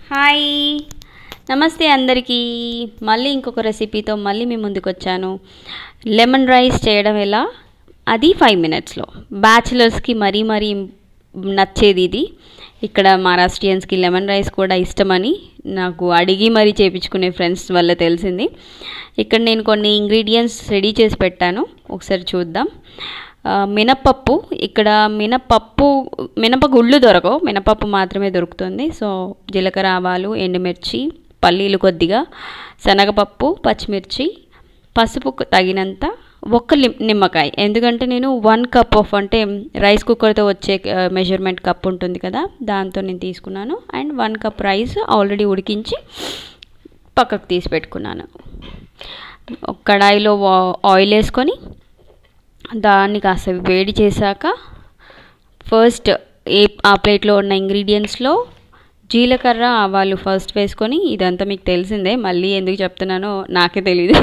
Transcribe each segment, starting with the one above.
hi నమస్తే అందరికీ మళ్ళీ ఇంకొక రెసిపీతో మళ్ళీ మీ ముందుకు వచ్చాను లెమన్ రైస్ చేయడం ఎలా అది ఫైవ్ మినిట్స్లో బ్యాచిలర్స్కి మరీ మరీ నచ్చేది ఇది ఇక్కడ మహారాష్ట్రియన్స్కి లెమన్ రైస్ కూడా ఇష్టమని నాకు అడిగి మరీ చేపించుకునే ఫ్రెండ్స్ వల్ల తెలిసింది ఇక్కడ నేను కొన్ని ఇంగ్రీడియంట్స్ రెడీ చేసి పెట్టాను ఒకసారి చూద్దాం ఆ, మినపప్పు ఇక్కడ మినపప్పు మినపగుళ్ళు దొరకవు మినపప్పు మాత్రమే దొరుకుతుంది సో జీలకర్ర ఆవాలు ఎండుమిర్చి పల్లీలు కొద్దిగా శనగపప్పు పచ్చిమిర్చి పసుపు తగినంత ఒక్క లిమ్ నిమ్మకాయ ఎందుకంటే నేను వన్ కప్ ఆఫ్ అంటే రైస్ కుక్కర్తో వచ్చే మెజర్మెంట్ కప్ ఉంటుంది కదా దాంతో నేను తీసుకున్నాను and one cup rice already ఉడికించి పక్కకు తీసి పెట్టుకున్నాను ఒక కడాయిలో వా- ఆయిల్ వేసుకొని దాన్ని కాస్త వేడి చేశాక ఫస్ట్ ఏ ఆ ప్లేట్లో ఉన్న ఇంగ్రీడియంట్స్లో జీలకర్ర ఆవాలు ఫస్ట్ వేసుకొని ఇదంతా మీకు తెలిసిందే మళ్ళీ ఎందుకు చెప్తున్నానో నాకే తెలీదు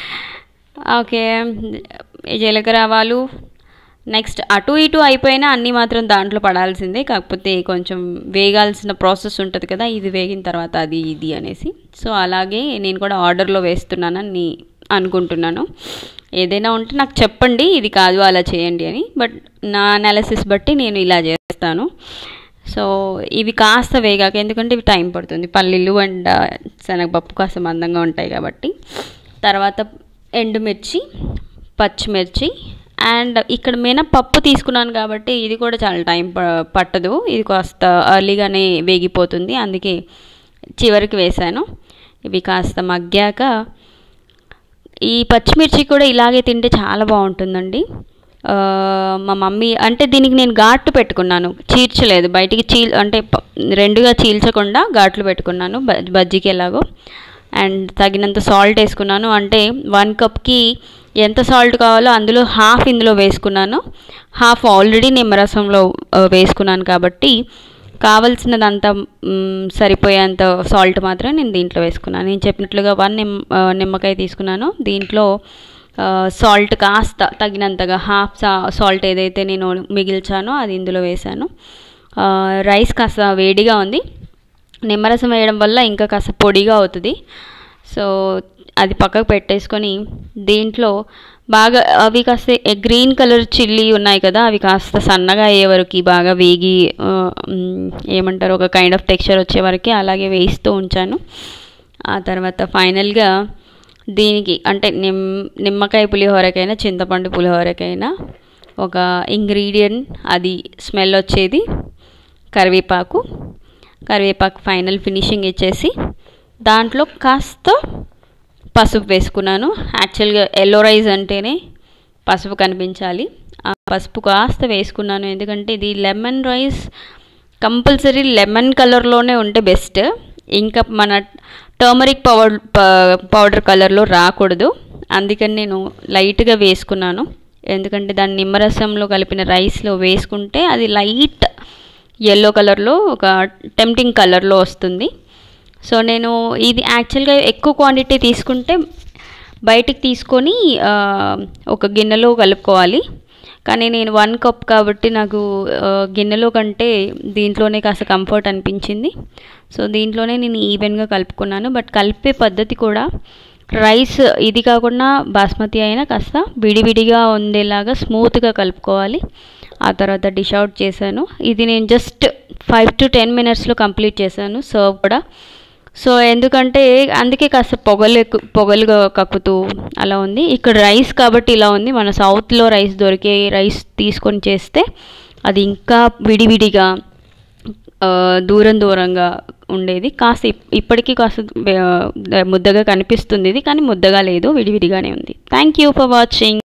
ఓకే జీలకర్ర ఆవాలు నెక్స్ట్ అటు ఇటు అయిపోయినా అన్నీ మాత్రం దాంట్లో పడాల్సిందే కాకపోతే కొంచెం వేగాల్సిన ప్రాసెస్ ఉంటుంది కదా ఇది వేగిన తర్వాత అది ఇది అనేసి సో అలాగే నేను కూడా ఆర్డర్లో వేస్తున్నానని అనుకుంటున్నాను ఏదైనా ఉంటే నాకు చెప్పండి ఇది కాదు అలా చేయండి అని బట్ నా అనాలిసిస్ బట్టి నేను ఇలా చేస్తాను సో ఇవి కాస్త వేగాక ఎందుకంటే ఇవి టైం పడుతుంది పల్లీలు అండ్ శనగపప్పు కాస్త మందంగా ఉంటాయి కాబట్టి తర్వాత ఎండుమిర్చి పచ్చిమిర్చి అండ్ ఇక్కడ మినపప్పు తీసుకున్నాను కాబట్టి ఇది కూడా చాలా టైం ప- పట్టదు ఇది కాస్త ఎర్లీగానే వేగిపోతుంది అందుకే చివరికి వేశాను ఇవి కాస్త మగ్గాక ఈ పచ్చిమిర్చి కూడా ఇలాగే తింటే చాలా బాగుంటుందండి ఆ, మా మమ్మీ అంటే దీనికి నేను ఘాట్లు పెట్టుకున్నాను చీల్చలేదు బయటికి చీల్ అంటే ప- రెండుగా చీల్చకుండా ఘాట్లు పెట్టుకున్నాను బ బజ్జీకి ఎలాగో అండ్ తగినంత సాల్ట్ వేసుకున్నాను అంటే వన్ కప్కి ఎంత సాల్ట్ కావాలో అందులో హాఫ్ ఇందులో వేసుకున్నాను హాఫ్ ఆల్రెడీ నిమ్మరసంలో ఆ, వేసుకున్నాను కాబట్టి కావలసినదంతా మ్, సరిపోయేంత సాల్ట్ మాత్రం నేను దీంట్లో వేసుకున్నాను నేను చెప్పినట్లుగా వన్ నిమ్ ఆ, నిమ్మకాయ తీసుకున్నాను దీంట్లో సాల్ట్ కాస్త తగినంతగా హాఫ్ సా సాల్ట్ ఏదైతే నేను మిగిల్చానో అది ఇందులో వేశాను ఆ, రైస్ కాస్త వేడిగా ఉంది నిమ్మరసం వేయడం వల్ల ఇంకా కాస్త పొడిగా అవుతుంది సో అది పక్కకు పెట్టేసుకొని దీంట్లో బాగా అవి కాస్త గ్రీన్ కలర్ చిల్లీ ఉన్నాయి కదా అవి కాస్త సన్నగా అయ్యే వరకు బాగా వేగి ఆ, మ్, ఏమంటారు ఒక కైండ్ ఆఫ్ టెక్స్చర్ వచ్చే వరకు అలాగే వేయిస్తూ ఉంచాను ఆ తర్వాత ఫైనల్గా దీనికి అంటే నిమ్ నిమ్మకాయ పులిహోరకైనా చింతపండు పులిహోరకైనా ఒక ఇంగ్రీడియంట్ అది స్మెల్ వచ్చేది కరివేపాకు కరివేపాకు ఫైనల్ ఫినిషింగ్ ఇచ్చేసి దాంట్లో కాస్త పసుపు వేసుకున్నాను యాక్చువల్గా ఎల్లో రైస్ అంటేనే పసుపు కనిపించాలి ఆ పసుపు కాస్త వేసుకున్నాను ఎందుకంటే ఇది లెమన్ రైస్ కంపల్సరీ లెమన్ కలర్లోనే ఉంటే బెస్ట్ ఇంకా మన టర్మరిక్ పౌడర్ పౌడర్ కలర్లో రాకూడదు అందుకని నేను లైట్గా వేసుకున్నాను ఎందుకంటే దాన్ని నిమ్మరసంలో కలిపిన రైస్లో వేసుకుంటే అది లైట్ ఎల్లో కలర్లో ఒక టెంప్టింగ్ కలర్లో వస్తుంది సో నేను ఇది యాక్చువల్గా ఎక్కువ క్వాంటిటీ తీసుకుంటే బయటికి తీసుకొని ఆ, ఒక గిన్నెలో కలుపుకోవాలి కానీ నేను వన్ కప్ కాబట్టి నాకు ఆ, గిన్నెలో కంటే దీంట్లోనే కాస్త కంఫర్ట్ అనిపించింది సో దీంట్లోనే నేను ఈవెన్గా కలుపుకున్నాను బట్ కలిపే పద్ధతి కూడా రైస్ ఇది కాకుండా బాస్మతి అయినా కాస్త విడివిడిగా ఉండేలాగా స్మూత్గా కలుపుకోవాలి ఆ తర్వాత డిష్ అవుట్ చేశాను ఇది నేను జస్ట్ ఫైవ్ టు టెన్ మినిట్స్లో కంప్లీట్ చేశాను సర్వ్ కూడా సో ఎందుకంటే అందుకే కాస్త పొగలు ఎక్కు పొగలుగా కక్కుతూ అలా ఉంది ఇక్కడ రైస్ కాబట్టి ఇలా ఉంది మన సౌత్లో రైస్ దొరికే రైస్ తీసుకొని చేస్తే అది ఇంకా విడివిడిగా ఆ, దూరం దూరంగా ఉండేది కాస్త ఇప్- ఇప్పటికీ కాస్త ఆ, ముద్దగా కనిపిస్తుంది ఇది కానీ ముద్దగా లేదు విడివిడిగానే ఉంది థ్యాంక్ యూ ఫర్ వాచింగ్